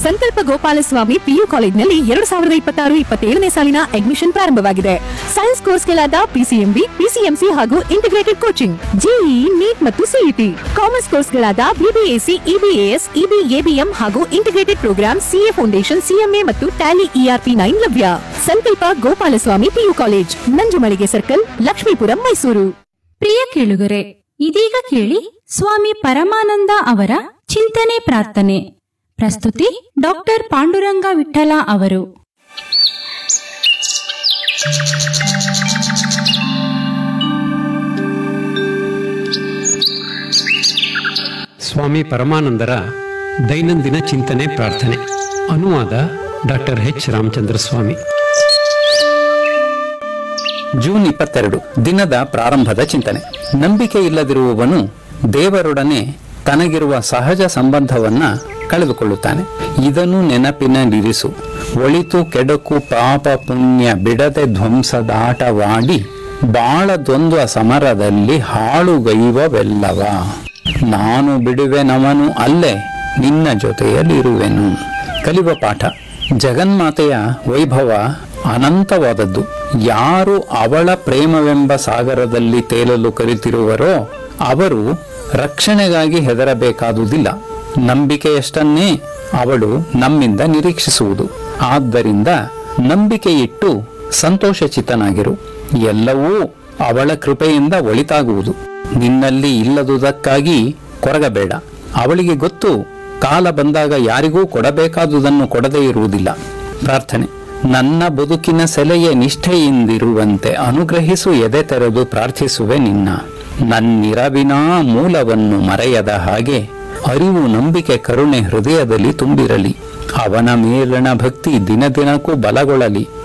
ಸಂಕಲ್ಪ ಗೋಪಾಲಸ್ವಾಮಿ ಪಿಯು ಕಾಲೇಜ್ನಲ್ಲಿ ಎರಡು ಸಾವಿರದ ಇಪ್ಪತ್ತಾರು ಇಪ್ಪತ್ತೇಳನೇ ಸಾಲಿನ ಅಡ್ಮಿಷನ್ ಪ್ರಾರಂಭವಾಗಿದೆ ಸೈನ್ಸ್ ಕೋರ್ಸ್ಗಳಾದ ಪಿಸಿಎಂಬಿ ಪಿಸಿಎಂಸಿ ಹಾಗೂ ಇಂಟಿಗ್ರೇಟೆಡ್ ಕೋಚಿಂಗ್ ಜೆಇಇ ನೀಟ್ ಮತ್ತು ಸಿಇಟಿ ಕಾಮರ್ಸ್ ಕೋರ್ಸ್ಗಳಾದ ಬಿಬಿಎಸಿ ಇಬಿಎಎಸ್ ಇಬಿಎಬಿಎಂ ಹಾಗೂ integrated programme CA foundation CMA ಮತ್ತು ಟ್ಯಾಲಿ ಇಆರ್ಪಿ ನೈನ್ ಲಭ್ಯ Sankalpa Gopalaswamy PU college Nanjumalige circle Lakshmipuram Mysuru ಪ್ರಿಯ ಕೇಳುಗರೆ ಇದೀಗ ಕೇಳಿ ಸ್ವಾಮಿ ಪರಮಾನಂದ ಅವರ ಚಿಂತನೆ ಪ್ರಾರ್ಥನೆ ಪ್ರಸ್ತುತಿ ಡಾಕ್ಟರ್ ಪಾಂಡುರಂಗ ವಿಠಲ ಅವರು ಸ್ವಾಮಿ ಪರಮಾನಂದರ ದೈನಂದಿನ ಚಿಂತನೆ ಪ್ರಾರ್ಥನೆ ಅನುವಾದ doctor H Ramachandra Swamy June ಇಪ್ಪತ್ತೆರಡು ದಿನದ ಪ್ರಾರಂಭದ ಚಿಂತನೆ ನಂಬಿಕೆ ಇಲ್ಲದಿರುವವನು ದೇವರೊಡನೆ ತನಗಿರುವ ಸಹಜ ಸಂಬಂಧವನ್ನ ಕಳೆದುಕೊಳ್ಳುತ್ತಾನೆ ಇದನ್ನು ನೆನಪಿನಲ್ಲಿರಿಸು ಒಳಿತು ಕೆಡಕು ಪಾಪ ಪುಣ್ಯ ಬಿಡದೆ ಧ್ವಂಸದಾಟವಾಡಿ ಬಾಳ ದ್ವಂದ್ವ ಸಮರದಲ್ಲಿ ಹಾಳುಗೈವವೆಲ್ಲವ ನಾನು ಬಿಡುವೆನವನು ಅಲ್ಲೇ ನಿನ್ನ ಜೊತೆಯಲ್ಲಿರುವೆನು ಕಲಿಯುವ ಪಾಠ ಜಗನ್ಮಾತೆಯ ವೈಭವ ಅನಂತವಾದದ್ದು ಯಾರು ಅವಳ ಪ್ರೇಮವೆಂಬ ಸಾಗರದಲ್ಲಿ ತೇಲಲು ಕಲಿತಿರುವರೋ ಅವರು ರಕ್ಷಣೆಗಾಗಿ ಹೆದರಬೇಕಾದುದಿಲ್ಲ ನಂಬಿಕೆಯಷ್ಟನ್ನೇ ಅವಳು ನಮ್ಮಿಂದ ನಿರೀಕ್ಷಿಸುವುದು ಆದ್ದರಿಂದ ನಂಬಿಕೆ ಇಟ್ಟು ಸಂತೋಷಚಿತ್ತನಾಗಿರು ಎಲ್ಲವೂ ಅವಳ ಕೃಪೆಯಿಂದ ಒಳಿತಾಗುವುದು ನಿನ್ನಲ್ಲಿ ಇಲ್ಲದುದಕ್ಕಾಗಿ ಕೊರಗಬೇಡ ಅವಳಿಗೆ ಗೊತ್ತು ಕಾಲ ಬಂದಾಗ ಯಾರಿಗೂ ಕೊಡಬೇಕಾದುದನ್ನು ಕೊಡದೇ ಇರುವುದಿಲ್ಲ ಪ್ರಾರ್ಥನೆ ನನ್ನ ಬದುಕಿನ ಸೆಲೆಯ ನಿಷ್ಠೆಯಿಂದಿರುವಂತೆ ಅನುಗ್ರಹಿಸು ಎದೆ ತೆರೆದು ಪ್ರಾರ್ಥಿಸುವೆ ನಿನ್ನ ನನ್ನಿರವಿನ ಮೂಲವನ್ನು ಮರೆಯದ ಹಾಗೆ ಅರಿವು ನಂಬಿಕೆ ಕರುಣೆ ಹೃದಯದಲ್ಲಿ ತುಂಬಿರಲಿ ಅವನ ಮೇಲಣ ಭಕ್ತಿ ದಿನ ದಿನಕ್ಕೂ ಬಲಗೊಳ್ಳಲಿ